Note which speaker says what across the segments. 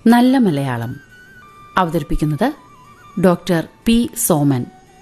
Speaker 1: നല്ല മലയാളം അവതരിപ്പിക്കുന്നത് doctor P Soman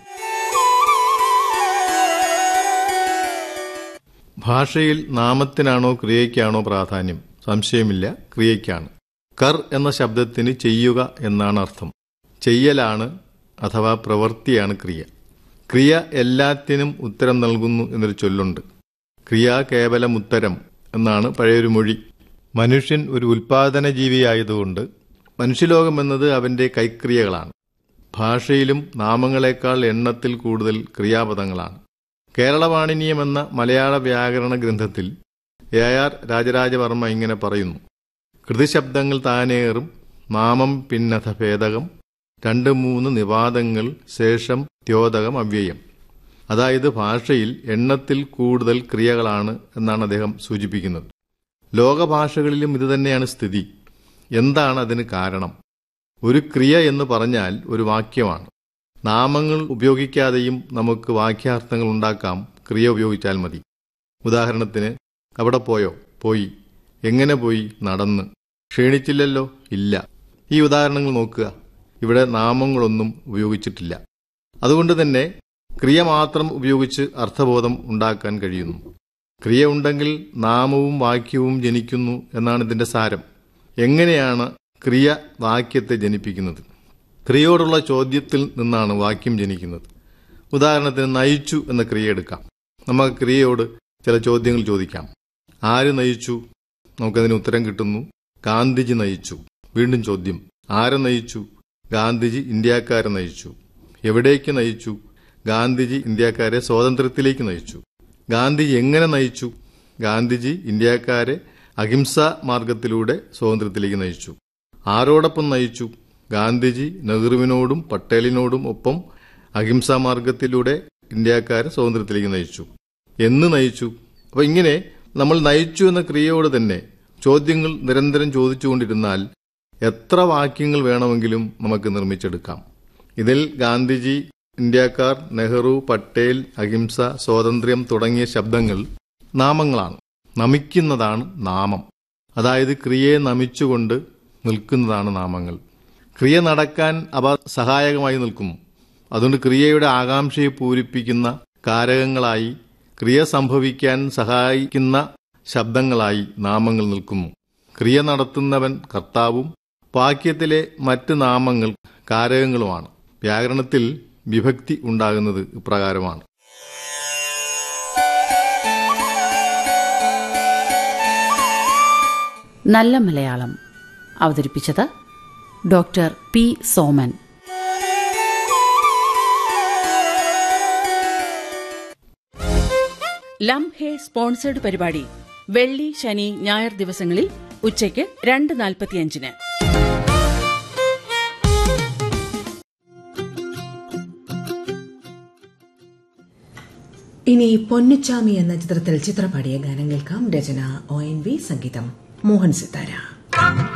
Speaker 2: ഭാഷയിൽ നാമത്തിനാണോ ക്രിയയ്ക്കാണോ പ്രാധാന്യം സംശയമില്ല ക്രിയയ്ക്കാണ് കർ എന്ന ശബ്ദത്തിന് ചെയ്യുക എന്നാണ് അർത്ഥം ചെയ്യലാണ് അഥവാ പ്രവൃത്തിയാണ് ക്രിയ ക്രിയ എല്ലാത്തിനും ഉത്തരം നൽകുന്നു എന്നൊരു ചൊല്ലുണ്ട് ക്രിയ കേവലം ഉത്തരം എന്നാണ് പഴയൊരു മൊഴി മനുഷ്യൻ ഒരു ഉൽപാദന ജീവിയായതുകൊണ്ട് മനുഷ്യലോകം എന്നത് അവന്റെ കൈക്രിയകളാണ് ഭാഷയിലും നാമങ്ങളെക്കാൾ എണ്ണത്തിൽ കൂടുതൽ ക്രിയാപദങ്ങളാണ് കേരളവാണിനിയം എന്ന മലയാള വ്യാകരണ ഗ്രന്ഥത്തിൽ എ ആർ രാജരാജവർമ്മ ഇങ്ങനെ പറയുന്നു കൃതിശബ്ദങ്ങൾ താനേറും നാമം പിന്നഥ ഭേദകം രണ്ട് മൂന്ന് നിവാദങ്ങൾ ശേഷം ദ്യോതകം അവ്യയം അതായത് ഭാഷയിൽ എണ്ണത്തിൽ കൂടുതൽ ക്രിയകളാണ് എന്നാണ് അദ്ദേഹം സൂചിപ്പിക്കുന്നത് ലോകഭാഷകളിലും ഇതുതന്നെയാണ് സ്ഥിതി എന്താണ് അതിന് കാരണം ഒരു ക്രിയ എന്ന് പറഞ്ഞാൽ ഒരു വാക്യമാണ് നാമങ്ങൾ ഉപയോഗിക്കാതെയും നമുക്ക് വാക്യാർത്ഥങ്ങൾ ഉണ്ടാക്കാം ക്രിയ ഉപയോഗിച്ചാൽ മതി ഉദാഹരണത്തിന് അവിടെ പോയോ പോയി എങ്ങനെ പോയി നടന്ന് ക്ഷീണിച്ചില്ലല്ലോ ഇല്ല ഈ ഉദാഹരണങ്ങൾ നോക്കുക ഇവിടെ നാമങ്ങളൊന്നും ഉപയോഗിച്ചിട്ടില്ല അതുകൊണ്ട് തന്നെ ക്രിയ മാത്രം ഉപയോഗിച്ച് അർത്ഥബോധം ഉണ്ടാക്കാൻ കഴിയുന്നു ക്രിയ ഉണ്ടെങ്കിൽ നാമവും വാക്യവും ജനിക്കുന്നു എന്നാണ് ഇതിന്റെ സാരം എങ്ങനെയാണ് ക്രിയ വാക്യത്തെ ജനിപ്പിക്കുന്നത് ക്രിയയോടുള്ള ചോദ്യത്തിൽ നിന്നാണ് വാക്യം ജനിക്കുന്നത് ഉദാഹരണത്തിന് നയിച്ചു എന്ന ക്രിയ എടുക്കാം നമുക്ക് ക്രിയയോട് ചില ചോദ്യങ്ങൾ ചോദിക്കാം ആര് നയിച്ചു നമുക്കതിന് ഉത്തരം കിട്ടുന്നു ഗാന്ധിജി നയിച്ചു വീണ്ടും ചോദ്യം ആരെ നയിച്ചു ഗാന്ധിജി ഇന്ത്യക്കാരെ നയിച്ചു എവിടേക്ക് നയിച്ചു ഗാന്ധിജി ഇന്ത്യക്കാരെ സ്വാതന്ത്ര്യത്തിലേക്ക് നയിച്ചു ഗാന്ധിജി എങ്ങനെ നയിച്ചു ഗാന്ധിജി ഇന്ത്യക്കാരെ അഹിംസാ മാർഗത്തിലൂടെ സ്വാതന്ത്ര്യത്തിലേക്ക് നയിച്ചു ആരോടൊപ്പം നയിച്ചു ഗാന്ധിജി നെഹ്റുവിനോടും പട്ടേലിനോടും ഒപ്പം അഹിംസാ മാർഗത്തിലൂടെ ഇന്ത്യക്കാരെ സ്വാതന്ത്ര്യത്തിലേക്ക് നയിച്ചു എന്ന് നയിച്ചു അപ്പൊ ഇങ്ങനെ നമ്മൾ നയിച്ചു എന്ന ക്രിയയോട് തന്നെ ചോദ്യങ്ങൾ നിരന്തരം ചോദിച്ചുകൊണ്ടിരുന്നാൽ എത്ര വാക്യങ്ങൾ വേണമെങ്കിലും നമുക്ക് നിർമ്മിച്ചെടുക്കാം ഇതിൽ ഗാന്ധിജി ഇന്ത്യക്കാർ നെഹ്റു പട്ടേൽ അഹിംസ സ്വാതന്ത്ര്യം തുടങ്ങിയ ശബ്ദങ്ങൾ നാമങ്ങളാണ് നമിക്കുന്നതാണ് നാമം അതായത് ക്രിയയെ നമിച്ചുകൊണ്ട് നിൽക്കുന്നതാണ് നാമങ്ങൾ ക്രിയ നടക്കാൻ അവ സഹായകമായി നിൽക്കുന്നു അതുകൊണ്ട് ക്രിയയുടെ ആകാംക്ഷയെ പൂരിപ്പിക്കുന്ന കാരകങ്ങളായി ക്രിയ സംഭവിക്കാൻ സഹായിക്കുന്ന ശബ്ദങ്ങളായി നാമങ്ങൾ നിൽക്കുന്നു ക്രിയ നടത്തുന്നവൻ കർത്താവും വാക്യത്തിലെ മറ്റ് നാമങ്ങൾ കാരകങ്ങളുമാണ് വ്യാകരണത്തിൽ വിഭക്തി ഉണ്ടാകുന്നത് ഇപ്രകാരമാണ്
Speaker 1: നല്ല മലയാളം അവതരിപ്പിച്ചത് ഡോക്ടർ പി സോമൻ
Speaker 3: ലം ഹേ സ്പോൺസേഡ് പരിപാടി വെള്ളി ശനി ഞായർ ദിവസങ്ങളിൽ ഉച്ചയ്ക്ക് രണ്ട് നാൽപ്പത്തിയഞ്ചിന്
Speaker 4: ഇനി പൊന്നുച്ചാമി എന്ന ചിത്രത്തിൽ ചിത്രപാടിയ ഗാനം കേൾക്കാം രചന ഒ എൻ വി സംഗീതം മോഹൻ സിത്താര